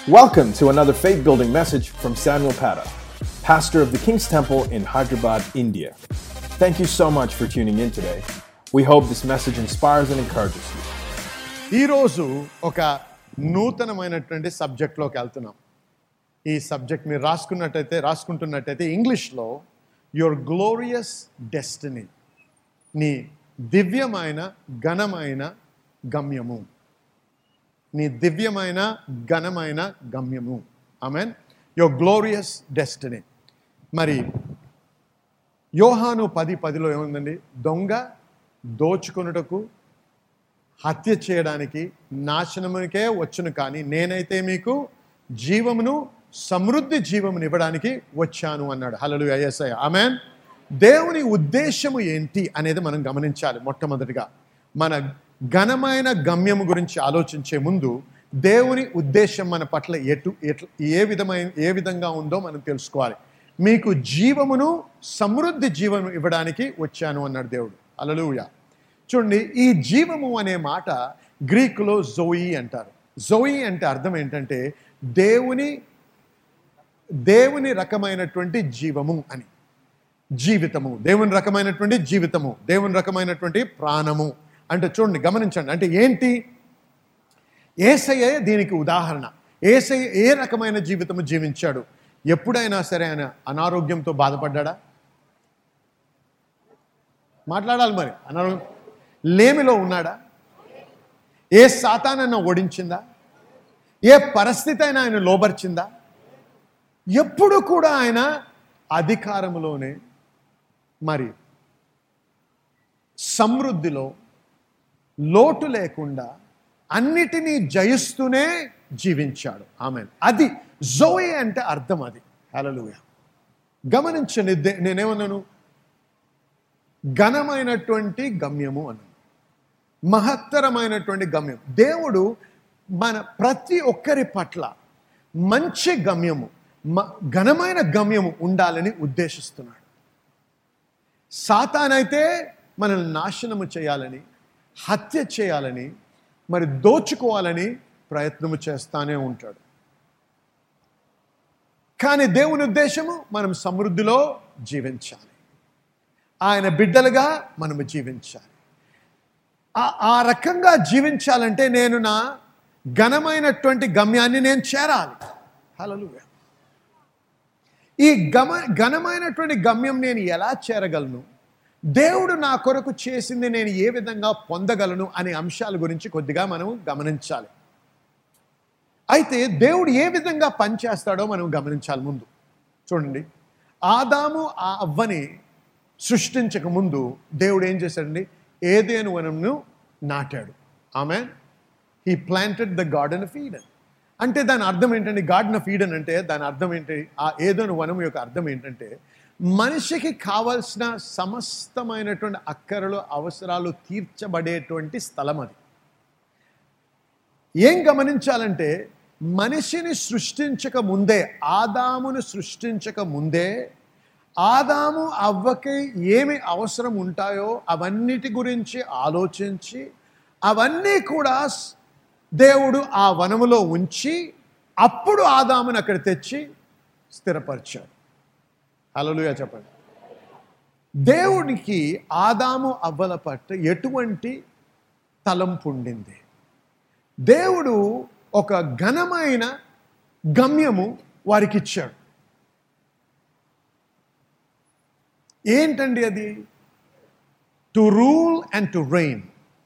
Welcome to another faith building message from Samuel Pata, pastor of the King's Temple in Hyderabad, India. Thank you so much for tuning in today. We hope this message inspires and encourages you. ఈరోజు ఒక నూతనమైనటువంటి సబ్జెక్ట్లోకి వెళ్తున్నాం ఈ subject మీరు రాసుకున్నట్టయితే రాసుకుంటున్నట్టయితే ఇంగ్లీష్లో your glorious destiny నీ దివ్యమైన ఘనమైన గమ్యము నీ దివ్యమైన ఘనమైన గమ్యము మీన్ యువర్ గ్లోరియస్ డెస్టినీ మరి యోహాను పది పదిలో ఏముందండి దొంగ దోచుకొనుటకు హత్య చేయడానికి నాశనమునికే వచ్చును కానీ నేనైతే మీకు జీవమును సమృద్ధి జీవమును ఇవ్వడానికి వచ్చాను అన్నాడు హలలు ఐఎస్ఐ ఆమెన్ దేవుని ఉద్దేశము ఏంటి అనేది మనం గమనించాలి మొట్టమొదటిగా మన ఘనమైన గమ్యము గురించి ఆలోచించే ముందు దేవుని ఉద్దేశం మన పట్ల ఎటు ఎట్ల ఏ విధమైన ఏ విధంగా ఉందో మనం తెలుసుకోవాలి మీకు జీవమును సమృద్ధి జీవము ఇవ్వడానికి వచ్చాను అన్నాడు దేవుడు అలలుయా చూడండి ఈ జీవము అనే మాట గ్రీకులో జోయి అంటారు జోయి అంటే అర్థం ఏంటంటే దేవుని దేవుని రకమైనటువంటి జీవము అని జీవితము దేవుని రకమైనటువంటి జీవితము దేవుని రకమైనటువంటి ప్రాణము అంటే చూడండి గమనించండి అంటే ఏంటి ఏసయ్యే దీనికి ఉదాహరణ ఏసయ్య ఏ రకమైన జీవితము జీవించాడు ఎప్పుడైనా సరే ఆయన అనారోగ్యంతో బాధపడ్డా మాట్లాడాలి మరి అనారోగ్యం లేమిలో ఉన్నాడా ఏ సాతానన్నా ఓడించిందా ఏ పరిస్థితి అయినా ఆయన లోబర్చిందా ఎప్పుడు కూడా ఆయన అధికారంలోనే మరి సమృద్ధిలో లోటు లేకుండా అన్నిటినీ జయిస్తూనే జీవించాడు ఆమె అది జోయే అంటే అర్థం అది హలలుయ గమనించండి దే- నేనేమన్నాను ఘనమైనటువంటి గమ్యము అన్నాను మహత్తరమైనటువంటి గమ్యం దేవుడు మన ప్రతి ఒక్కరి పట్ల మంచి గమ్యము మ- ఘనమైన గమ్యము ఉండాలని ఉద్దేశిస్తున్నాడు సాతానైతే మనల్ని నాశనము చేయాలని హత్య చేయాలని మరి దోచుకోవాలని ప్రయత్నము చేస్తానే ఉంటాడు కానీ దేవుని ఉద్దేశము మనం సమృద్ధిలో జీవించాలి ఆయన బిడ్డలుగా మనము జీవించాలి ఆ- ఆ రకంగా జీవించాలంటే నేను నా ఘనమైనటువంటి గమ్యాన్ని నేను చేరాలి హల్లెలూయా ఈ గమ ఘనమైనటువంటి గమ్యం నేను ఎలా చేరగలను దేవుడు నా కొరకు చేసింది నేను ఏ విధంగా పొందగలను అనే అంశాల గురించి కొద్దిగా మనం గమనించాలి అయితే దేవుడు ఏ విధంగా పనిచేస్తాడో మనం గమనించాలి ముందు చూడండి ఆదాము ఆ అవ్వని సృష్టించక ముందు దేవుడు ఏం చేశాడండి ఏదేను వనంను నాటాడు ఆమె he planted the garden of Eden అంటే దాని అర్థం ఏంటంటే గార్డెన్ ఆఫ్ ఈడెన్ అంటే దాని అర్థం ఏంటి ఆ ఏదోను వనం యొక్క అర్థం ఏంటంటే మనిషికి కావలసిన సమస్తమైనటువంటి అక్కరలు అవసరాలు తీర్చబడేటువంటి స్థలం అది ఏం గమనించాలంటే మనిషిని సృష్టించక ముందే ఆదామును సృష్టించక ముందే ఆదాము అవ్వకి ఏమి అవసరం ఉంటాయో అవన్నిటి గురించి ఆలోచించి అవన్నీ కూడా స్- దేవుడు ఆ వనములో ఉంచి అప్పుడు ఆదామును అక్కడ తెచ్చి స్థిరపరిచాడు హల్లెలూయా చెప్పండి దేవునికి ఆదాము అవ్వల పట్ల ఎటువంటి తలంపు ఉండింది దేవుడు ఒక ఘనమైన గమ్యము వారికి ఇచ్చాడు ఏంటండి అది to rule and to reign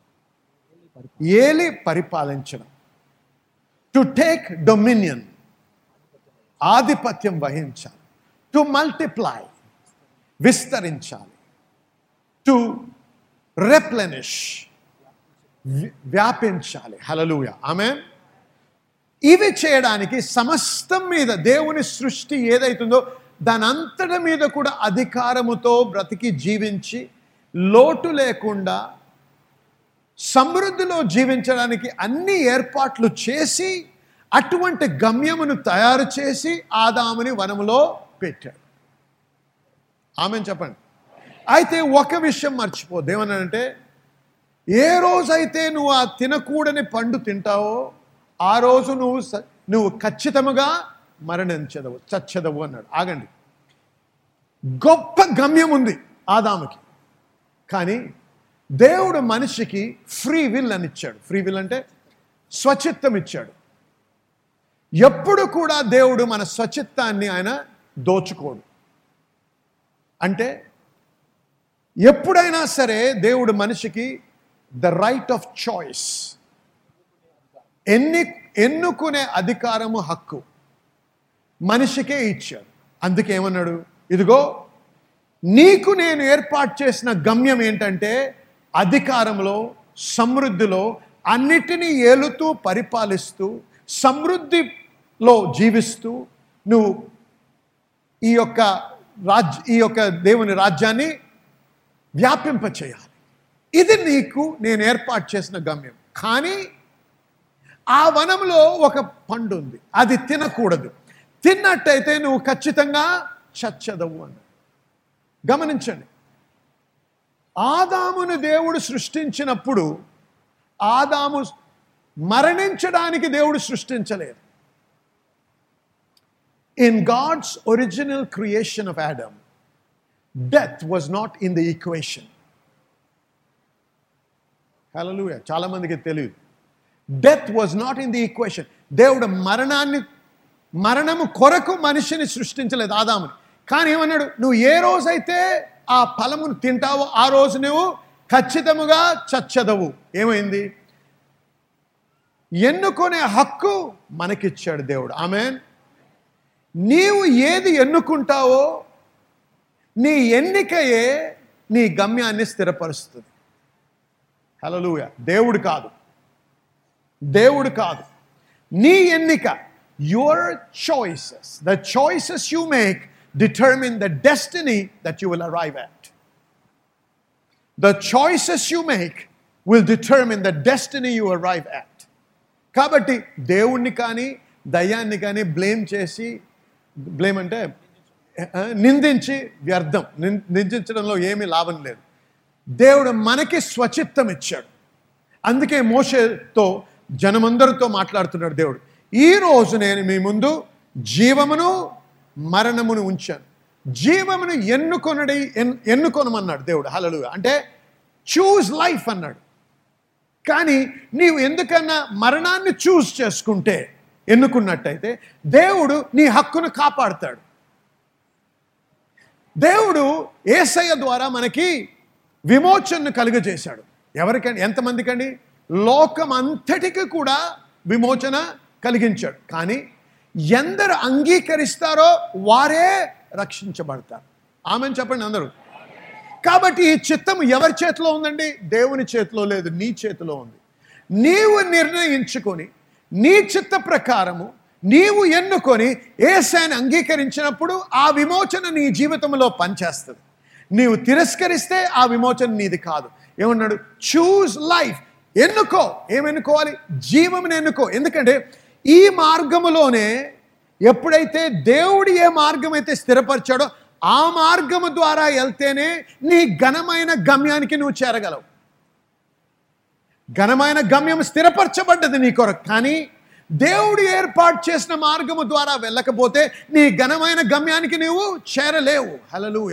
ఏలి పరిపాలించడం టు టేక్ డొమినియన్ ఆధిపత్యం వహించాలి టు మల్టిప్లై విస్తరించాలి టు రెప్లెనిష్ వ్యాపించాలి హలలుయ ఆమె ఇవి చేయడానికి సమస్తం మీద దేవుని సృష్టి ఏదైతుందో దాని అంతటి మీద కూడా అధికారముతో బ్రతికి జీవించి లోటు లేకుండా సమృద్ధిలో జీవించడానికి అన్ని ఏర్పాట్లు చేసి అటువంటి గమ్యమును తయారు చేసి ఆదాముని వనములో పెట్టాడు ఆమె చెప్పండి అయితే ఒక విషయం మర్చిపోద్దు ఏమన్నానంటే ఏ రోజైతే నువ్వు ఆ తినకూడని పండు తింటావో ఆ రోజు నువ్వు స- నువ్వు ఖచ్చితముగా మరణించదవు చచ్చదవు అన్నాడు ఆగండి గొప్ప గమ్యం ఉంది ఆదాముకి కానీ దేవుడు మనిషికి ఫ్రీ విల్ అని ఇచ్చాడు ఫ్రీ విల్ అంటే స్వచిత్తం ఇచ్చాడు ఎప్పుడు కూడా దేవుడు మన స్వచిత్తాన్ని ఆయన దోచుకోడు అంటే ఎప్పుడైనా సరే దేవుడు మనిషికి ద రైట్ ఆఫ్ చాయిస్ ఎన్ని ఎన్నుకునే అధికారము హక్కు మనిషికే ఇచ్చాడు అందుకే ఏమన్నాడు ఇదిగో నీకు నేను ఏర్పాటు చేసిన గమ్యం ఏంటంటే అధికారంలో సమృద్ధిలో అన్నిటినీ ఏలుతూ పరిపాలిస్తూ సమృద్ధిలో జీవిస్తూ నువ్వు ఈ యొక్క రాజ్ ఈ యొక్క దేవుని రాజ్యాన్ని వ్యాపింపచేయాలి ఇది నీకు నేను ఏర్పాటు చేసిన గమ్యం కానీ ఆ వనంలో ఒక పండు ఉంది అది తినకూడదు తిన్నట్టయితే నువ్వు ఖచ్చితంగా చచ్చదవు అన్నాడు గమనించండి ఆదామును దేవుడు సృష్టించినప్పుడు ఆదాము మరణించడానికి దేవుడు సృష్టించలేదు in God's original creation of Adam death was not in the equation hello చాలా మందికి తెలియదు death was not in the equation దేవుడు మరణాన్ని మరణము కొరకు మనిషిని సృష్టించలేదు ఆదాముని కానీ ఏమన్నాడు నువ్వు ఏ రోజైతే ఆ ఫలమును తింటావో ఆ రోజు నువ్వు ఖచ్చితముగా చచ్చదవు ఏమైంది ఎన్నుకునే హక్కు మనకిచ్చాడు దేవుడు ఆమె నీవు ఏది ఎన్నుకుంటావో నీ ఎన్నికయే నీ గమ్యాన్ని స్థిరపరుస్తుంది హలలుయ దేవుడు కాదు దేవుడు కాదు నీ ఎన్నిక your choices the choices you make determine the destiny that you will arrive at the choices you make will determine the destiny you arrive at కాబట్టి దేవుణ్ణి కానీ దయ్యాన్ని కానీ బ్లేమ్ చేసి బ్లేమ్ అంటే ఆ, నిందించి వ్యర్థం నిం- నిందించడంలో ఏమీ లాభం లేదు దేవుడు మనకి స్వచిత్తం ఇచ్చాడు అందుకే మోషేతో జనమందరితో మాట్లాడుతున్నాడు దేవుడు ఈ రోజు నేను మీ ముందు జీవమును మరణమును ఉంచాను జీవమును ఎన్నుకొనడి ఎన్- ఎన్నుకొనమన్నాడు దేవుడు హలలు అంటే చూజ్ లైఫ్ అన్నాడు కానీ నీవు ఎందుకన్నా మరణాన్ని చూస్ చేసుకుంటే ఎన్నుకున్నట్టయితే దేవుడు నీ హక్కును కాపాడుతాడు దేవుడు ఏసయ్య ద్వారా మనకి విమోచనను కలుగజేశాడు ఎవరికండి ఎంతమందికండి లోకం అంతటికి కూడా విమోచన కలిగించాడు కానీ ఎందరు అంగీకరిస్తారో వారే రక్షించబడతారు ఆమెను చెప్పండి అందరూ కాబట్టి ఈ చిత్తం ఎవరి చేతిలో ఉందండి దేవుని చేతిలో లేదు నీ చేతిలో ఉంది నీవు నిర్ణయించుకొని నీ చిత్త ప్రకారము నీవు ఎన్నుకొని ఏసాన్ని అంగీకరించినప్పుడు ఆ విమోచన నీ జీవితంలో పనిచేస్తుంది నీవు తిరస్కరిస్తే ఆ విమోచన నీది కాదు ఏమన్నాడు చూజ్ లైఫ్ ఎన్నుకో ఏమెన్నుకోవాలి జీవమును ఎన్నుకో ఎందుకంటే ఈ మార్గములోనే ఎప్పుడైతే దేవుడు ఏ మార్గం అయితే స్థిరపరిచాడో ఆ మార్గము ద్వారా వెళ్తేనే నీ ఘనమైన గమ్యానికి నువ్వు చేరగలవు ఘనమైన గమ్యం స్థిరపరచబడ్డది నీ కొరకు కానీ దేవుడు ఏర్పాటు చేసిన మార్గము ద్వారా వెళ్ళకపోతే నీ ఘనమైన గమ్యానికి నువ్వు చేరలేవు హలలుయ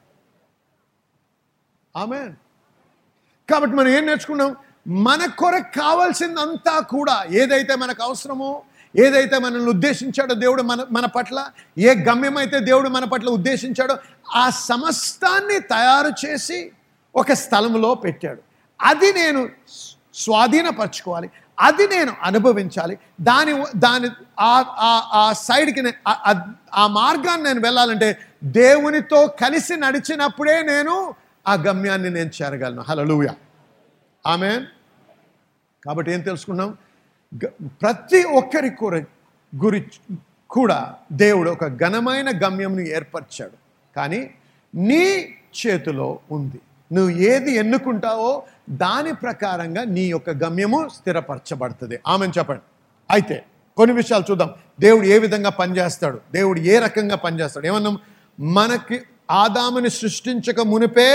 ఆమె కాబట్టి మనం ఏం నేర్చుకున్నాం మన కొరకు కావాల్సిందంతా కూడా ఏదైతే మనకు అవసరమో ఏదైతే మనల్ని ఉద్దేశించాడో దేవుడు మన మన పట్ల ఏ గమ్యం అయితే దేవుడు మన పట్ల ఉద్దేశించాడో ఆ సమస్తాన్ని తయారు చేసి ఒక స్థలంలో పెట్టాడు అది నేను స్వాధీనపరచుకోవాలి అది నేను అనుభవించాలి దాని దాని ఆ- ఆ- ఆ సైడ్కి నే- ఆ- ఆ- ఆ మార్గాన్ని నేను వెళ్ళాలంటే దేవునితో కలిసి నడిచినప్పుడే నేను ఆ గమ్యాన్ని నేను చేరగలను హలలుయ ఆమె కాబట్టి ఏం తెలుసుకున్నాం గ- ప్రతి ఒక్కరి కూర గురి కూడా దేవుడు ఒక ఘనమైన గమ్యంను ఏర్పరిచాడు కానీ నీ చేతిలో ఉంది నువ్వు ఏది ఎన్నుకుంటావో దాని ప్రకారంగా నీ యొక్క గమ్యము స్థిరపరచబడుతుంది ఆమెను చెప్పండి అయితే కొన్ని విషయాలు చూద్దాం దేవుడు ఏ విధంగా పనిచేస్తాడు దేవుడు ఏ రకంగా పనిచేస్తాడు ఏమన్నాం మనకి ఆదాముని సృష్టించక మునిపే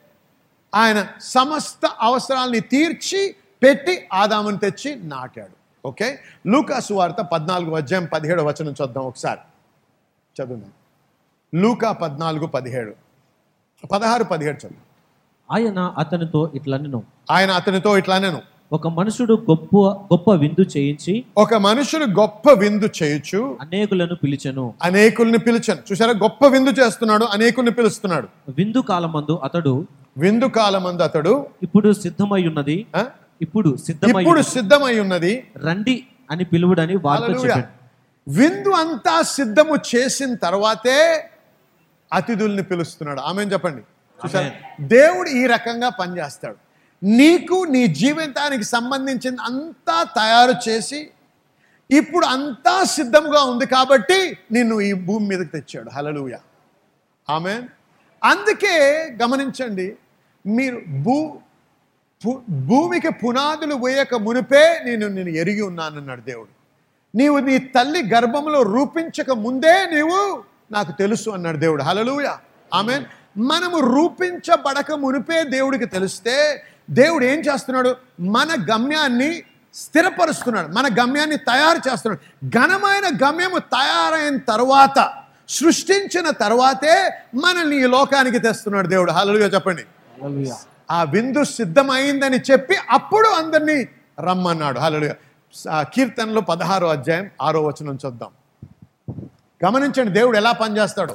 ఆయన సమస్త అవసరాల్ని తీర్చి పెట్టి ఆదాముని తెచ్చి నాటాడు ఓకే లూకాసు వార్త పద్నాలుగు అధ్యాయం పదిహేడు వచనం చూద్దాం ఒకసారి చదువుదాం లూకా పద్నాలుగు పదిహేడు పదహారు పదిహేడు చదువు ఆయన అతనితో ఇట్లనెను ఆయన అతనితో ఇట్లానేను ఒక మనుషుడు గొప్ప గొప్ప విందు చేయించి ఒక మనుషుడు గొప్ప విందు చేయొచ్చు అనేకులను పిలిచెను అనేకుల్ని పిలిచాను చూసారా గొప్ప విందు చేస్తున్నాడు అనేకుల్ని పిలుస్తున్నాడు విందు కాలమందు అతడు విందు కాలమందు అతడు ఇప్పుడు సిద్ధమై ఉన్నది ఆ, ఇప్పుడు సిద్ధమై ఇప్పుడు సిద్ధమై ఉన్నది రండి అని పిలువుడని వార్త హల్లెలూయా. చెప్పాడు విందు అంతా సిద్ధము చేసిన తర్వాతే అతిథుల్ని పిలుస్తున్నాడు ఆమె చెప్పండి చూసారా దేవుడు ఈ రకంగా పనిచేస్తాడు నీకు నీ జీవితానికి సంబంధించిన అంతా తయారు చేసి ఇప్పుడు అంతా సిద్ధంగా ఉంది కాబట్టి నిన్ను ఈ భూమి మీదకి తెచ్చాడు హలలుయ ఆమె అందుకే గమనించండి మీరు భూ పు- భూమికి పునాదులు వేయక మునిపే నేను నేను ఎరిగి ఉన్నానన్నాడు దేవుడు నీవు నీ తల్లి గర్భంలో రూపించక ముందే నీవు నాకు తెలుసు అన్నాడు దేవుడు హలలుయ ఆమె మనము రూపించబడక మునిపే దేవుడికి తెలిస్తే దేవుడు ఏం చేస్తున్నాడు మన గమ్యాన్ని స్థిరపరుస్తున్నాడు మన గమ్యాన్ని తయారు చేస్తున్నాడు ఘనమైన గమ్యము తయారైన తర్వాత సృష్టించిన తర్వాతే మనల్ని ఈ లోకానికి తెస్తున్నాడు దేవుడు హలలుగా చెప్పండి హల్లెలూయా. ఆ విందు సిద్ధమైందని చెప్పి అప్పుడు అందరినీ రమ్మన్నాడు హల్లెలూయా స- కీర్తనలో పదహారో అధ్యాయం ఆరో వచనం చూద్దాం గమనించండి దేవుడు ఎలా పనిచేస్తాడు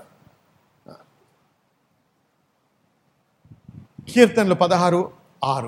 కీర్తనలు పదహారు ఆరు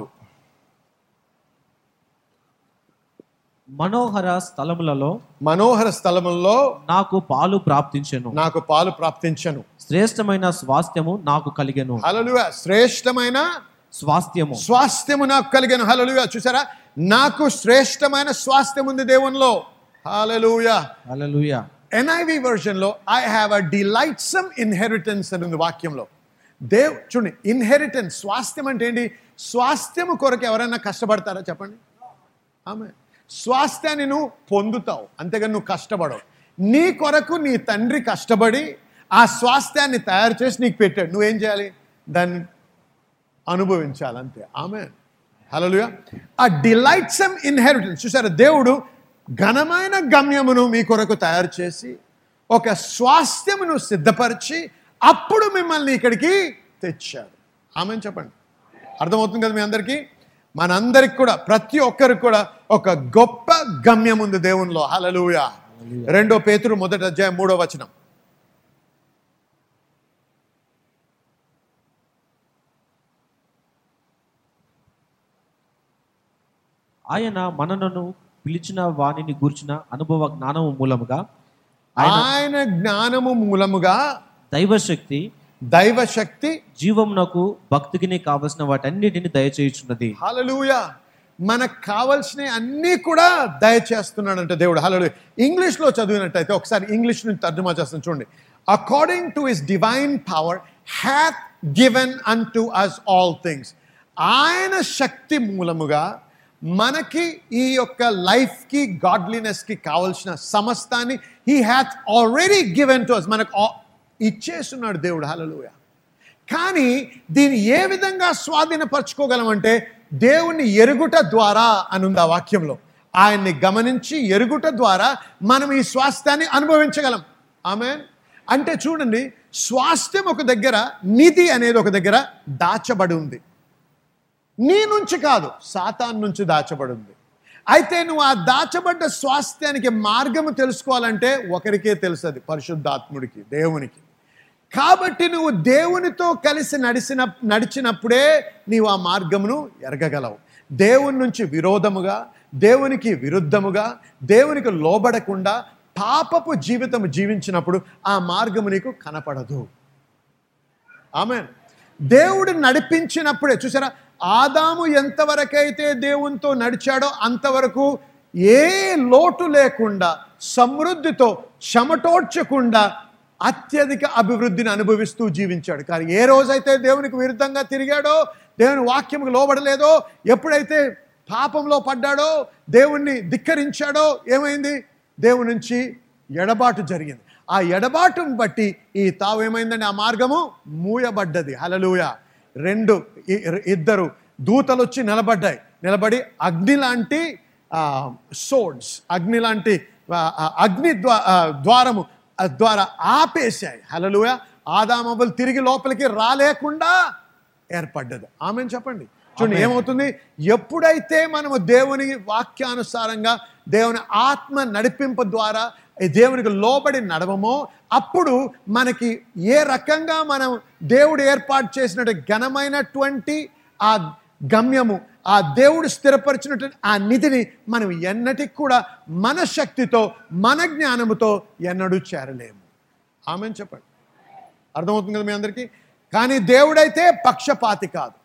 మనోహర స్థలములలో మనోహర స్థలముల్లో నాకు పాలు ప్రాప్తించెను నాకు పాలు ప్రాప్తించను శ్రేష్టమైన స్వాస్థ్యము నాకు కలిగెను హల్లెలూయా శ్రేష్టమైన స్వాస్థ్యము స్వాస్థ్యము నాకు కలిగిన హలలుగా చూసారా నాకు శ్రేష్టమైన స్వాస్థ్యం ఉంది దేవునిలో హల్లెలూయా హల్లెలూయా ఎన్ఐవి లో I have a delightsome inheritance అని ఉంది వాక్యంలో దేవ్ చూడండి ఇన్హెరిటెన్స్ స్వాస్థ్యం అంటే ఏంటి స్వాస్థ్యము కొరకు ఎవరైనా కష్టపడతారా చెప్పండి ఆమె స్వాస్థ్యాన్ని నువ్వు పొందుతావు అంతేగాని నువ్వు కష్టపడవు నీ కొరకు నీ తండ్రి కష్టపడి ఆ స్వాస్థ్యాన్ని తయారు చేసి నీకు పెట్టాడు నువ్వేం చేయాలి దాన్ని అనుభవించాలి అంతే ఆమె హలోలుగా ఆ డిలైట్సమ్ ఇన్హెరిటెన్స్ చూసారా దేవుడు ఘనమైన గమ్యమును మీ కొరకు తయారు చేసి ఒక స్వాస్థ్యమును సిద్ధపరిచి అప్పుడు మిమ్మల్ని ఇక్కడికి తెచ్చాడు ఆమె చెప్పండి అర్థమవుతుంది కదా మీ అందరికీ మనందరికి కూడా ప్రతి ఒక్కరికి కూడా ఒక గొప్ప గమ్యం ఉంది దేవునిలో హలలుయ రెండో పేతురు మొదటి అధ్యాయం మూడో వచనం ఆయన మనలను పిలిచిన వాణిని గూర్చిన అనుభవ జ్ఞానము మూలముగా ఆయన ఆయన జ్ఞానము మూలముగా దైవశక్తి దైవశక్తి జీవమునకు భక్తికి కావలసిన వాటన్నిటిని దయచేయుచున్నది హలలుయ మనకు కావలసిన అన్నీ కూడా దయచేస్తున్నాడంట దేవుడు హలలు ఇంగ్లీష్లో చదివినట్టయితే ఒకసారి ఇంగ్లీష్ నుంచి తర్జుమా చేస్తాను చూడండి according to his divine power hath given unto us all things ఆయన శక్తి మూలముగా మనకి ఈ యొక్క లైఫ్కి గాడ్లీనెస్కి కావలసిన సమస్తాన్ని he hath already given to us మనకు ఆ- ఇచ్చేస్తున్నాడు దేవుడు హలలుయ కానీ దీన్ని ఏ విధంగా స్వాధీనపరచుకోగలమంటే దేవుణ్ణి ఎరుగుట ద్వారా అని ఉంది ఆ వాక్యంలో ఆయన్ని గమనించి ఎరుగుట ద్వారా మనం ఈ స్వాస్థ్యాన్ని అనుభవించగలం ఆమె అంటే చూడండి స్వాస్థ్యం ఒక దగ్గర నిధి అనేది ఒక దగ్గర దాచబడి ఉంది నీ నుంచి కాదు సాతాన్ నుంచి దాచబడి ఉంది అయితే నువ్వు ఆ దాచబడ్డ స్వాస్థ్యానికి మార్గము తెలుసుకోవాలంటే ఒకరికే తెలుసది పరిశుద్ధాత్ముడికి దేవునికి కాబట్టి నువ్వు దేవునితో కలిసి నడిచిన నడిచినప్పుడే నీవు ఆ మార్గమును ఎరగగలవు దేవుని నుంచి విరోధముగా దేవునికి విరుద్ధముగా దేవునికి లోబడకుండా పాపపు జీవితం జీవించినప్పుడు ఆ మార్గము నీకు కనపడదు ఆమె దేవుడు నడిపించినప్పుడే చూసారా ఆదాము ఎంతవరకైతే దేవునితో నడిచాడో అంతవరకు ఏ లోటు లేకుండా సమృద్ధితో చెమటోడ్చకుండా అత్యధిక అభివృద్ధిని అనుభవిస్తూ జీవించాడు కానీ ఏ రోజైతే దేవునికి విరుద్ధంగా తిరిగాడో దేవుని వాక్యముకు లోబడలేదో ఎప్పుడైతే పాపంలో పడ్డాడో దేవుణ్ణి ధిక్కరించాడో ఏమైంది దేవుని నుంచి ఎడబాటు జరిగింది ఆ ఎడబాటును బట్టి ఈ తావు ఏమైందండి ఆ మార్గము మూయబడ్డది హలలుయ రెండు ఇ- ఇద్దరు దూతలు వచ్చి నిలబడ్డాయి నిలబడి అగ్ని లాంటి సోడ్స్ అగ్ని లాంటి ఆ, ఆ, అగ్ని ద్వా ఆ, ద్వారము ఆ, ద్వారా ఆపేశాయి హలలుయ ఆదామవ్వలు తిరిగి లోపలికి రాలేకుండా ఏర్పడ్డది ఆమె చెప్పండి చూడండి ఏమవుతుంది ఎప్పుడైతే మనము దేవుని వాక్యానుసారంగా దేవుని ఆత్మ నడిపింపు ద్వారా ఈ దేవునికి లోబడి నడవమో అప్పుడు మనకి ఏ రకంగా మనం దేవుడు ఏర్పాటు చేసినట్టు ఘనమైనటువంటి ఆ గమ్యము ఆ దేవుడు స్థిరపరిచినటువంటి ఆ నిధిని మనం ఎన్నటికి కూడా మన శక్తితో మన జ్ఞానముతో ఎన్నడూ చేరలేము ఆమె చెప్పండి అర్థమవుతుంది కదా మీ అందరికీ కానీ దేవుడైతే పక్షపాతి కాదు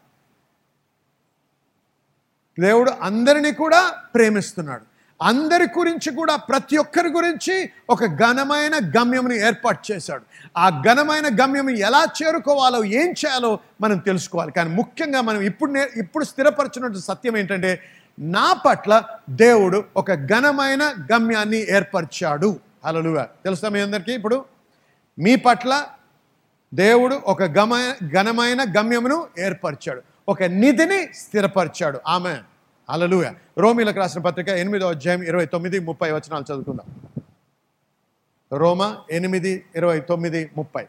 దేవుడు అందరినీ కూడా ప్రేమిస్తున్నాడు అందరి గురించి కూడా ప్రతి ఒక్కరి గురించి ఒక ఘనమైన గమ్యముని ఏర్పాటు చేశాడు ఆ ఘనమైన గమ్యం ఎలా చేరుకోవాలో ఏం చేయాలో మనం తెలుసుకోవాలి కానీ ముఖ్యంగా మనం ఇప్పుడు నే ఇప్పుడు స్థిరపరచినటువంటి సత్యం ఏంటంటే నా పట్ల దేవుడు ఒక ఘనమైన గమ్యాన్ని ఏర్పరిచాడు హల్లెలూయా తెలుసా మీ అందరికీ ఇప్పుడు మీ పట్ల దేవుడు ఒక గమ ఘనమైన గమ్యమును ఏర్పరిచాడు ఒక నిధిని స్థిరపరిచాడు ఆమె అలలుయ రోమిలకు రాసిన పత్రిక ఎనిమిదో అధ్యాయం ఇరవై తొమ్మిది ముప్పై వచనాలు చదువుకుందాం రోమ ఎనిమిది ఇరవై తొమ్మిది ముప్పై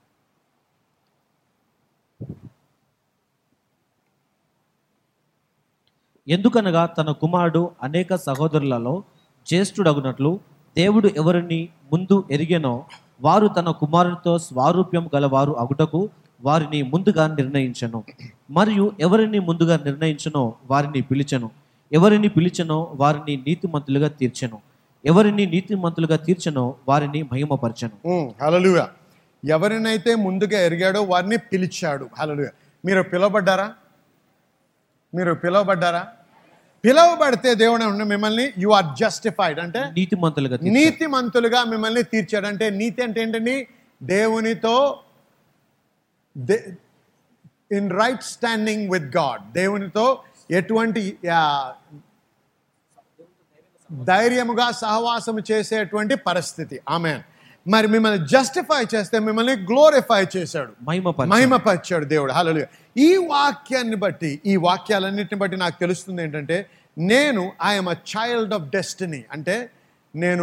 ఎందుకనగా తన కుమారుడు అనేక సహోదరులలో జ్యేష్ఠుడగునట్లు దేవుడు ఎవరిని ముందు ఎరిగెనో వారు తన కుమారునితో స్వారూప్యం గలవారు అగుటకు వారిని ముందుగా నిర్ణయించను మరియు ఎవరిని ముందుగా నిర్ణయించనో వారిని పిలిచెను ఎవరిని పిలిచెనో వారిని నీతిమంతులుగా తీర్చెను ఎవరిని నీతిమంతులుగా తీర్చెనో వారిని మహిమపరచెను హలలుయ ఎవరినైతే ముందుగా ఎరిగాడో వారిని పిలిచాడు హలలుయ మీరు పిలువబడ్డారా మీరు పిలువబడ్డారా పిలువబడితే దేవుడు ఏమన్నా మిమ్మల్ని యు ఆర్ జస్టిఫైడ్ అంటే నీతిమంతులుగా తీర్చెను. నీతిమంతులుగా మిమ్మల్ని తీర్చాడు అంటే నీతి అంటే ఏంటండి దేవునితో in right standing with God దేవునితో ఎటువంటి ఆ, ధైర్యముగా సహవాసం చేసేటువంటి పరిస్థితి ఆమె మరి మిమ్మల్ని జస్టిఫై చేస్తే మిమ్మల్ని గ్లోరిఫై చేశాడు మహిమపరచెను. మహిమపరిచాడు దేవుడు హల్లెలూయా ఈ వాక్యాన్ని బట్టి ఈ వాక్యాలన్నిటిని బట్టి నాకు తెలుస్తుంది ఏంటంటే నేను I'm a child of destiny అంటే నేను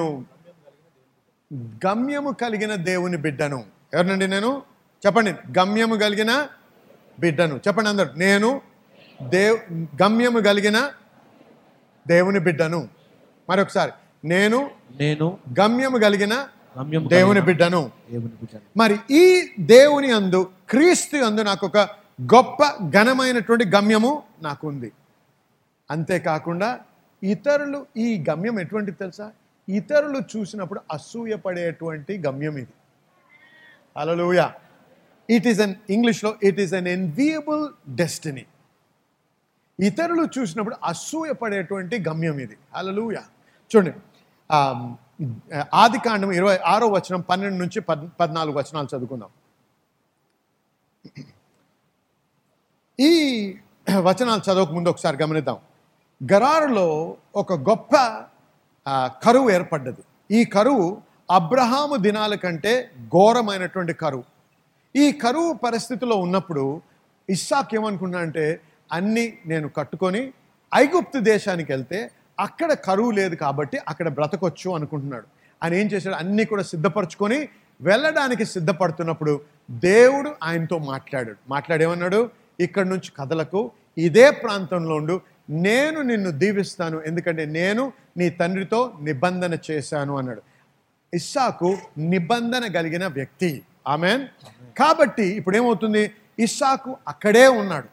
గమ్యము కలిగిన దేవుని బిడ్డను ఎవరినండి నేను చెప్పండి గమ్యము కలిగిన బిడ్డను చెప్పండి అందరు నేను దేవ్ గమ్యము కలిగిన దేవుని బిడ్డను మరొకసారి నేను నేను గమ్యము కలిగిన గమ్యము దేవుని కలిగిన బిడ్డను దేవుని బిడ్డను. మరి ఈ దేవుని అందు క్రీస్తు అందు నాకు ఒక గొప్ప ఘనమైనటువంటి గమ్యము నాకు ఉంది అంతేకాకుండా ఇతరులు ఈ గమ్యం ఎటువంటిది తెలుసా ఇతరులు చూసినప్పుడు అసూయపడేటువంటి గమ్యం ఇది అలలుయ ఇట్ ఈస్ అన్ ఇంగ్లీష్లో it is an enviable destiny ఇతరులు చూసినప్పుడు అసూయపడేటువంటి గమ్యం ఇది అలలుయ చూడండి ఆ, ఆది కాండం ఇరవై ఆరో వచనం పన్నెండు నుంచి పద్ పద్నాలుగు వచనాలు చదువుకుందాం ఈ వచనాలు చదవక ముందు ఒకసారి గమనిద్దాం గరారులో ఒక గొప్ప ఆ, కరువు ఏర్పడ్డది ఈ కరువు అబ్రహాము దినాల కంటే ఘోరమైనటువంటి కరువు ఈ కరువు పరిస్థితిలో ఉన్నప్పుడు ఇస్సాక్ ఏమనుకున్నాడంటే అన్నీ నేను కట్టుకొని ఐగుప్తు దేశానికి వెళ్తే అక్కడ కరువు లేదు కాబట్టి అక్కడ బ్రతకొచ్చు అనుకుంటున్నాడు ఆయన ఏం చేశాడు అన్నీ కూడా సిద్ధపరచుకొని వెళ్ళడానికి సిద్ధపడుతున్నప్పుడు దేవుడు ఆయనతో మాట్లాడాడు మాట్లాడేమన్నాడు ఇక్కడ నుంచి కథలకు ఇదే ప్రాంతంలో ఉండు నేను నిన్ను దీవిస్తాను ఎందుకంటే నేను నీ తండ్రితో నిబంధన చేశాను అన్నాడు ఇస్సాకు నిబంధన కలిగిన వ్యక్తి ఆమెన్ కాబట్టి ఇప్పుడు ఏమవుతుంది ఇస్సాకు అక్కడే ఉన్నాడు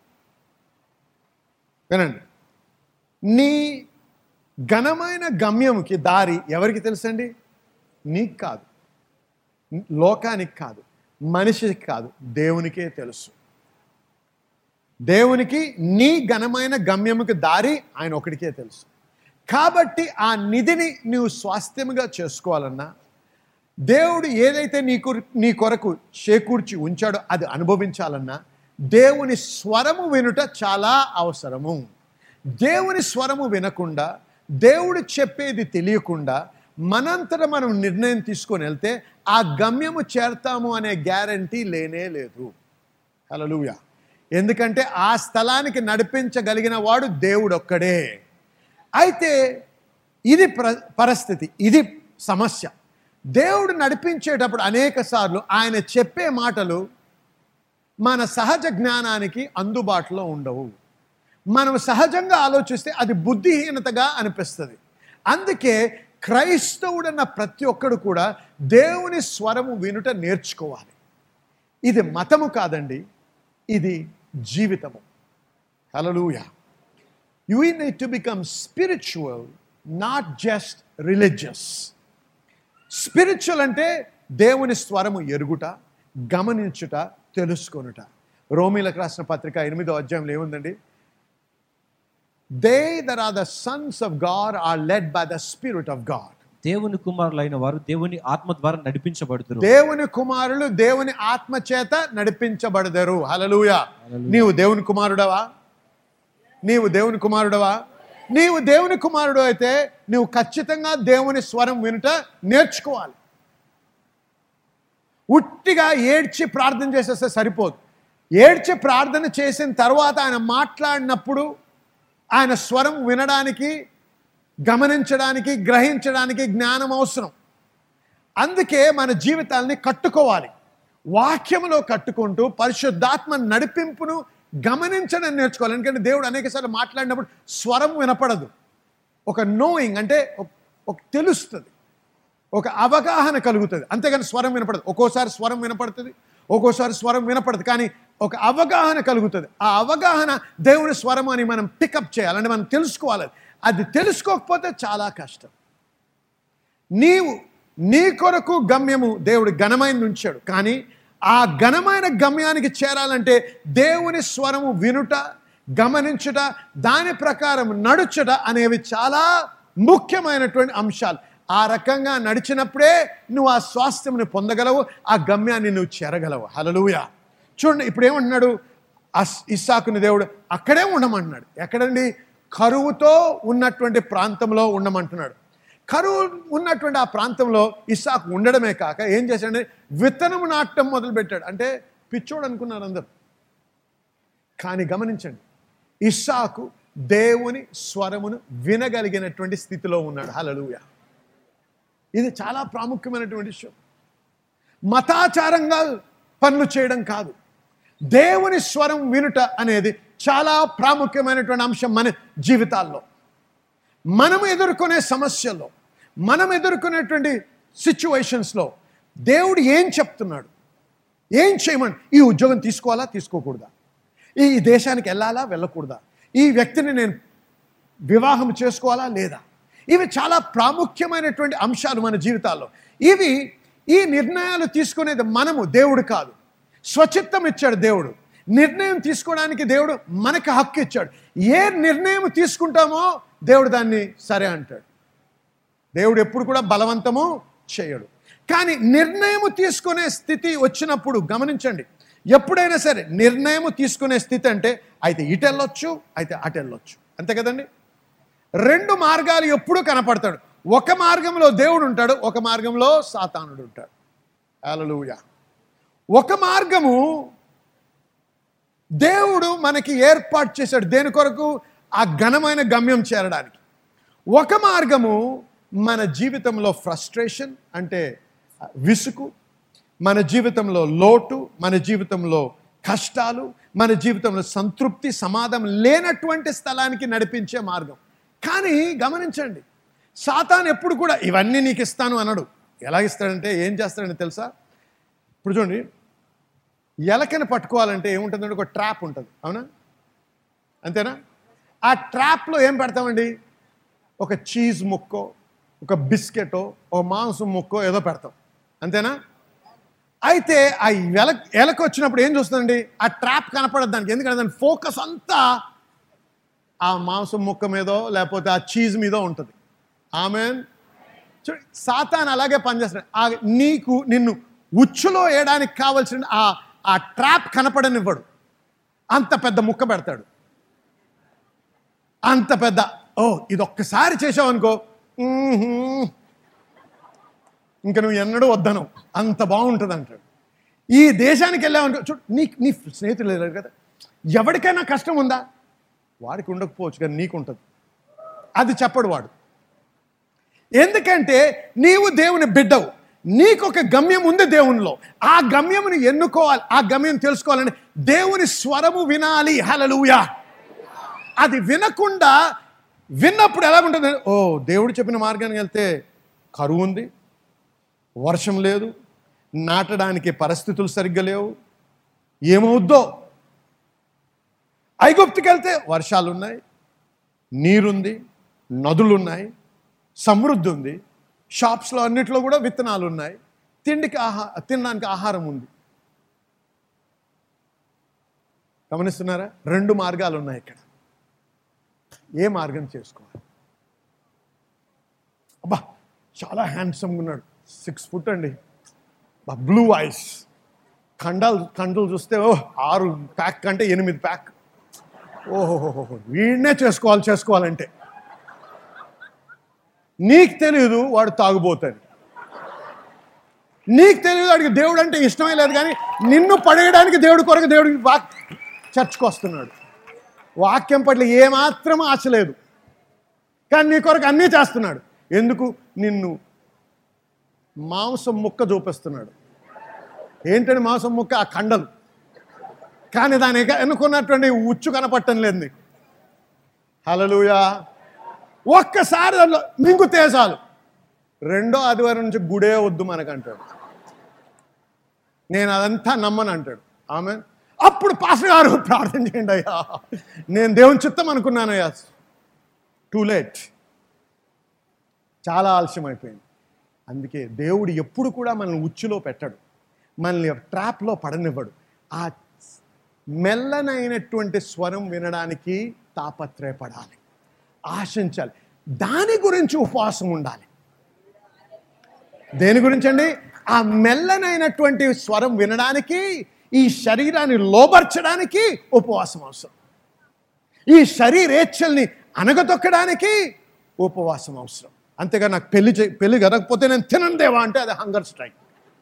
వినండి నీ ఘనమైన గమ్యముకి దారి ఎవరికి తెలుసండి నీకు కాదు లోకానికి కాదు మనిషికి కాదు దేవునికే తెలుసు దేవునికి నీ ఘనమైన గమ్యముకి దారి ఆయన ఒకడికే తెలుసు కాబట్టి ఆ నిధిని నువ్వు స్వాస్థ్యముగా చేసుకోవాలన్నా దేవుడు ఏదైతే నీకు నీ కొరకు చేకూర్చి ఉంచాడో అది అనుభవించాలన్నా దేవుని స్వరము వినుట చాలా అవసరము దేవుని స్వరము వినకుండా దేవుడు చెప్పేది తెలియకుండా మనంతట మనం నిర్ణయం తీసుకొని వెళ్తే ఆ గమ్యము చేరతాము అనే గ్యారంటీ లేనే లేదు హల్లెలూయా ఎందుకంటే ఆ స్థలానికి నడిపించగలిగిన వాడు దేవుడు ఒక్కడే అయితే ఇది ప్ర పరిస్థితి ఇది సమస్య దేవుడు నడిపించేటప్పుడు అనేక సార్లు ఆయన చెప్పే మాటలు మన సహజ జ్ఞానానికి అందుబాటులో ఉండవు మనం సహజంగా ఆలోచిస్తే అది బుద్ధిహీనతగా అనిపిస్తుంది అందుకే క్రైస్తవుడన్న ప్రతి ఒక్కడు కూడా దేవుని స్వరము వినుట నేర్చుకోవాలి ఇది మతము కాదండి ఇది జీవితము హలలుయా you need to become spiritual not just religious spiritual అంటే దేవుని స్వరము ఎరుగుట గమనించుట తెలుసుకొనుట రోమిలకు రాసిన పత్రిక ఎనిమిదో అధ్యాయంలో ఏముందండి they there are the sons of God are led by the spirit of God దేవుని కుమారులైన వారు దేవుని ఆత్మ ద్వారా నడిపించబడుతురు దేవుని కుమారులు దేవుని ఆత్మ చేత నడిపించబడదరు హలలుయా నీవు దేవుని కుమారుడవా నీవు దేవుని కుమారుడవా నీవు దేవుని కుమారుడు అయితే నీవు ఖచ్చితంగా దేవుని స్వరం వినుట నేర్చుకోవాలి ఉట్టిగా ఏడ్చి ప్రార్థన చేసేస్తే సరిపోదు ఏడ్చి ప్రార్థన చేసిన తర్వాత ఆయన మాట్లాడినప్పుడు ఆయన స్వరం వినడానికి గమనించడానికి గ్రహించడానికి జ్ఞానం అవసరం అందుకే మన జీవితాల్ని కట్టుకోవాలి వాక్యములో కట్టుకుంటూ పరిశుద్ధాత్మ నడిపింపును గమనించడం నేర్చుకోవాలి ఎందుకంటే దేవుడు అనేకసార్లు మాట్లాడినప్పుడు స్వరం వినపడదు ఒక నోయింగ్ అంటే ఒక- ఒక తెలుస్తుంది ఒక అవగాహన కలుగుతుంది అంతేగాని స్వరం వినపడదు ఒక్కోసారి స్వరం వినపడుతుంది ఒక్కోసారి స్వరం వినపడదు కానీ ఒక అవగాహన కలుగుతుంది ఆ అవగాహన దేవుని స్వరం అని మనం పికప్ చేయాలంటే మనం తెలుసుకోవాలి అది తెలుసుకోకపోతే చాలా కష్టం నీవు నీ కొరకు గమ్యము దేవుడు ఘనమైన ఉంచాడు కానీ ఆ ఘనమైన గమ్యానికి చేరాలంటే దేవుని స్వరము వినుట గమనించుట దాని ప్రకారం నడుచుట అనేవి చాలా ముఖ్యమైనటువంటి అంశాలు ఆ రకంగా నడిచినప్పుడే నువ్వు ఆ స్వాస్థ్యంని పొందగలవు ఆ గమ్యాన్ని నువ్వు చేరగలవు హలలుయ చూడండి ఇప్పుడు ఏమంటున్నాడు అస్ ఇస్సాకుని దేవుడు అక్కడే ఉండమంటున్నాడు ఎక్కడండి కరువుతో ఉన్నటువంటి ప్రాంతంలో ఉండమంటున్నాడు కరువు ఉన్నటువంటి ఆ ప్రాంతంలో ఇస్సాకు ఉండడమే కాక ఏం చేశాడంటే విత్తనం నాటడం మొదలుపెట్టాడు అంటే పిచ్చోడు అనుకున్నారు అందరు కానీ గమనించండి ఇస్సాకు దేవుని స్వరమును వినగలిగినటువంటి స్థితిలో ఉన్నాడు హలలుయ ఇది చాలా ప్రాముఖ్యమైనటువంటి విషయం మతాచారంగా పనులు చేయడం కాదు దేవుని స్వరం వినుట అనేది చాలా ప్రాముఖ్యమైనటువంటి అంశం మన జీవితాల్లో మనం ఎదుర్కొనే సమస్యల్లో మనం ఎదుర్కొనేటువంటి సిచ్యువేషన్స్లో దేవుడు ఏం చెప్తున్నాడు ఏం చేయమని ఈ ఉద్యోగం తీసుకోవాలా తీసుకోకూడదా ఈ దేశానికి వెళ్ళాలా వెళ్ళకూడదా ఈ వ్యక్తిని నేను వివాహం చేసుకోవాలా లేదా ఇవి చాలా ప్రాముఖ్యమైనటువంటి అంశాలు మన జీవితాల్లో ఇవి ఈ నిర్ణయాలు తీసుకునేది మనము దేవుడు కాదు స్వచిత్తం ఇచ్చాడు దేవుడు నిర్ణయం తీసుకోవడానికి దేవుడు మనకి హక్కు ఇచ్చాడు ఏ నిర్ణయం తీసుకుంటామో దేవుడు దాన్ని సరే అంటాడు దేవుడు ఎప్పుడు కూడా బలవంతము చేయడు కానీ నిర్ణయము తీసుకునే స్థితి వచ్చినప్పుడు గమనించండి ఎప్పుడైనా సరే నిర్ణయము తీసుకునే స్థితి అంటే అయితే ఇటు వెళ్ళొచ్చు అయితే అటు వెళ్ళొచ్చు అంతే కదండి రెండు మార్గాలు ఎప్పుడూ కనపడతాడు ఒక మార్గంలో దేవుడు ఉంటాడు ఒక మార్గంలో సాతానుడు ఉంటాడు హల్లెలూయా ఒక మార్గము దేవుడు మనకి ఏర్పాటు చేశాడు దేని కొరకు ఆ ఘనమైన గమ్యం చేరడానికి ఒక మార్గము మన జీవితంలో ఫ్రస్ట్రేషన్ అంటే విసుగు మన జీవితంలో లోటు మన జీవితంలో కష్టాలు మన జీవితంలో సంతృప్తి సమాధానం లేనటువంటి స్థలానికి నడిపించే మార్గం కానీ గమనించండి సాతాన్ ఎప్పుడు కూడా ఇవన్నీ నీకు ఇస్తాను అనడు ఎలా ఇస్తాడంటే ఏం చేస్తాడని తెలుసా ఇప్పుడు చూడండి ఎలకని పట్టుకోవాలంటే ఏముంటుందంటే ఒక ట్రాప్ ఉంటుంది అవునా అంతేనా ఆ ట్రాప్లో ఏం పెడతామండి ఒక చీజ్ ముక్కో ఒక బిస్కెటో ఒక మాంసం ముక్కో ఏదో పెడతాం అంతేనా అయితే ఆ ఎల ఎలక వచ్చినప్పుడు ఏం చూస్తుందండి ఆ ట్రాప్ కనపడదు దానికి ఎందుకంటే దాని ఫోకస్ అంతా ఆ మాంసం ముక్క మీదో లేకపోతే ఆ చీజ్ మీదో ఉంటుంది ఆమె చూడు సాతాన్ అలాగే పనిచేస్తాడు ఆ నీకు నిన్ను ఉచ్చులో వేయడానికి కావలసిన ఆ ఆ ట్రాప్ కనపడనివ్వడు అంత పెద్ద ముక్క పెడతాడు అంత పెద్ద ఓ ఇది ఒక్కసారి చేసావు అనుకో ఇంకా నువ్వు ఎన్నడూ వద్దను అంత బాగుంటుంది అంటాడు ఈ దేశానికి వెళ్ళావనుకో చూడు నీ నీ స్నేహితులు లేరు కదా ఎవరికైనా కష్టం ఉందా వాడికి ఉండకపోవచ్చు కానీ నీకు ఉంటుంది అది చెప్పడు వాడు ఎందుకంటే నీవు దేవుని బిడ్డవు నీకు ఒక గమ్యం ఉంది దేవునిలో ఆ గమ్యముని ఎన్నుకోవాలి ఆ గమ్యం తెలుసుకోవాలని దేవుని స్వరము వినాలి హలలుయా అది వినకుండా విన్నప్పుడు ఎలా ఉంటుంది ఓ దేవుడు చెప్పిన మార్గానికి వెళ్తే కరువు ఉంది వర్షం లేదు నాటడానికి పరిస్థితులు సరిగ్గా లేవు ఏమవుద్దో ఐగుప్తుకి వెళ్తే వర్షాలు ఉన్నాయి నీరుంది నదులున్నాయి సమృద్ధి ఉంది షాప్స్లో అన్నిట్లో కూడా విత్తనాలు ఉన్నాయి తిండికి ఆహా తినడానికి ఆహారం ఉంది గమనిస్తున్నారా రెండు మార్గాలు ఉన్నాయి ఇక్కడ ఏ మార్గం చేసుకోవాలి అబ్బా చాలా హ్యాండ్సమ్గా ఉన్నాడు సిక్స్ ఫుట్ అండి బ్లూ ఐస్ కండాలు కండలు చూస్తే ఓ ఆరు ప్యాక్ అంటే ఎనిమిది ప్యాక్ ఓహో వీడినే చేసుకోవాలి చేసుకోవాలంటే నీకు తెలియదు వాడు తాగుబోతాడు నీకు తెలియదు వాడికి దేవుడు అంటే ఇష్టమే లేదు కానీ నిన్ను పడేయడానికి దేవుడి కొరకు దేవుడికి వాక్ చర్చకు వస్తున్నాడు వాక్యం పట్ల ఏమాత్రం ఆశ లేదు కానీ నీ కొరకు అన్నీ చేస్తున్నాడు ఎందుకు నిన్ను మాంసం ముక్క చూపిస్తున్నాడు ఏంటంటే మాంసం ముక్క ఆ కండలు కానీ దాని ఎన్నుకున్నటువంటి ఉచ్చు కనపట్టం లేదు నీకు హలలుయా ఒక్కసారి దాంట్లో మింగు తేసాలు రెండో ఆదివారం నుంచి గుడే వద్దు మనకంటాడు నేను అదంతా నమ్మను అంటాడు ఆమె అప్పుడు పాస్టర్ గారు ప్రార్థన చేయండి అయ్యా నేను దేవుని చిత్తం అనుకున్నానయ్యా టూ లేట్ చాలా ఆలస్యం అయిపోయింది అందుకే దేవుడు ఎప్పుడు కూడా మనల్ని ఉచ్చులో పెట్టడు మనల్ని ట్రాప్లో పడనివ్వడు ఆ మెల్లనైనటువంటి స్వరం వినడానికి తాపత్రయపడాలి ఆశించాలి దాని గురించి ఉపవాసం ఉండాలి దేని గురించి అండి ఆ మెల్లనైనటువంటి స్వరం వినడానికి ఈ శరీరాన్ని లోబర్చడానికి ఉపవాసం అవసరం ఈ శరీరేచ్ఛల్ని అనగదొక్కడానికి ఉపవాసం అవసరం అంతేగా నాకు పెళ్లి చే పెళ్లి కదకపోతే నేను తినను దేవా అంటే అది హంగర్ స్ట్రైక్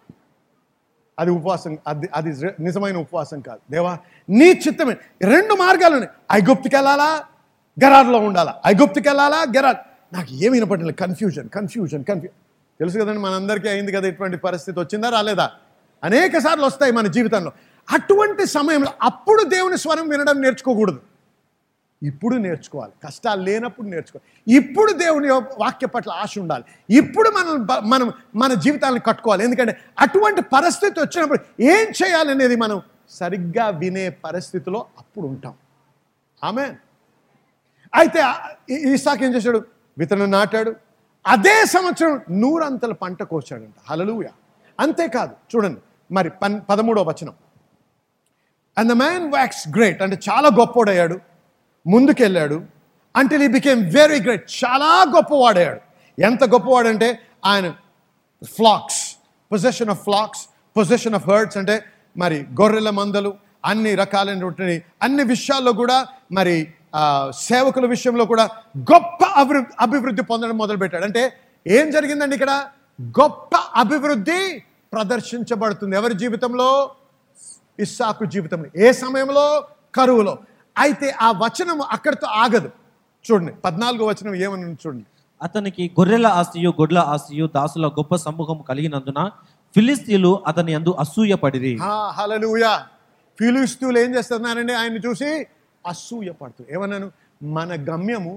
అది ఉపవాసం అది అది నిజమైన ఉపవాసం కాదు దేవా నీ చిత్తమే రెండు మార్గాలు ఉన్నాయి ఐగుప్తికి వెళ్ళాలా గరార్లో ఉండాలా ఐగుప్తికి వెళ్ళాలా గరార్ నాకు ఏమి వినపడలేదు కన్ఫ్యూజన్ కన్ఫ్యూజన్ కన్ఫ్యూజన్ తెలుసు కదండి మనందరికీ అయింది కదా ఇటువంటి పరిస్థితి వచ్చిందా రాలేదా అనేక సార్లు వస్తాయి మన జీవితంలో అటువంటి సమయంలో అప్పుడు దేవుని స్వరం వినడం నేర్చుకోకూడదు ఇప్పుడు నేర్చుకోవాలి కష్టాలు లేనప్పుడు నేర్చుకోవాలి ఇప్పుడు దేవుని వాక్య పట్ల ఆశ ఉండాలి ఇప్పుడు మనం బ- మనం మన జీవితాలను కట్టుకోవాలి ఎందుకంటే అటువంటి పరిస్థితి వచ్చినప్పుడు ఏం చేయాలనేది మనం సరిగ్గా వినే పరిస్థితిలో అప్పుడు ఉంటాం ఆమె అయితే ఆ- ఈ- ఈసాక్ ఏం చేశాడు విత్తనం నాటాడు అదే సంవత్సరం నూరంతల పంట కోసాడంట హలలుయ అంతేకాదు చూడండి మరి పన్ పదమూడో వచనం and the man waxed great అంటే చాలా గొప్పోడయ్యాడు ముందుకెళ్ళాడు until he became very great చాలా గొప్పవాడయ్యాడు ఎంత గొప్పవాడంటే ఆయన flocks possession of flocks possession of herds అంటే మరి గొర్రెల మందలు అన్ని రకాలైనటువంటి అన్ని విషయాల్లో కూడా మరి ఆ, సేవకుల విషయంలో కూడా గొప్ప అభివృద్ధి అభివృద్ధి పొందడం మొదలుపెట్టాడు అంటే ఏం జరిగిందండి ఇక్కడ గొప్ప అభివృద్ధి ప్రదర్శించబడుతుంది ఎవరి జీవితంలో ఇస్సాకు జీవితంలో ఏ సమయంలో కరువులో అయితే ఆ వచనం అక్కడితో ఆగదు చూడండి పద్నాలుగో వచనం ఏమని ఉంది చూడండి అతనికి గొర్రెల ఆస్తియు గొడ్ల ఆస్తియు దాసుల గొప్ప సమూహం కలిగినందున ఫిలిస్తీన్లు అతని అందు అసూయపడిరి హలలుయా ఫిలిస్తీన్లు ఏం చేస్తున్నారండి ఆయన్ని చూసి అసూయ పడుతుంది ఏమన్నాను మన గమ్యము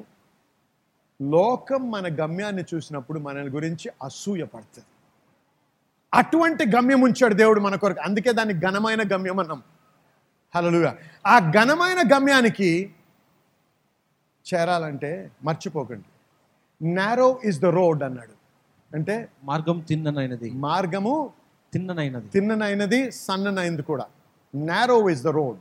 లోకం మన గమ్యాన్ని చూసినప్పుడు మన గురించి అసూయ పడుతుంది అటువంటి గమ్యం ఉంచాడు దేవుడు మన కొరకు అందుకే దాన్ని ఘనమైన గమ్యం అన్నాం హలలుగా ఆ ఘనమైన గమ్యానికి చేరాలంటే మర్చిపోకండి నారో ఇస్ ద రోడ్ అన్నాడు అంటే మార్గం తిన్ననైనది మార్గము తిన్ననైనది తిన్ననైనది సన్ననైనది కూడా narrow is the road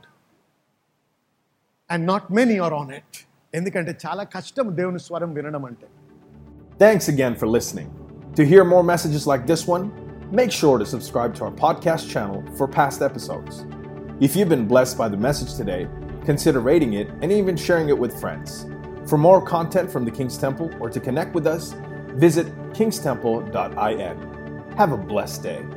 and not many are on it ఎందుకంటే చాలా కష్టం దేవుని స్వరం వినడం అంటే Thanks again for listening. To hear more messages like this one, make sure to subscribe to our podcast channel for past episodes. If you've been blessed by the message today, consider rating it and even sharing it with friends. For more content from the King's Temple or to connect with us, visit kingstemple.in. Have a blessed day.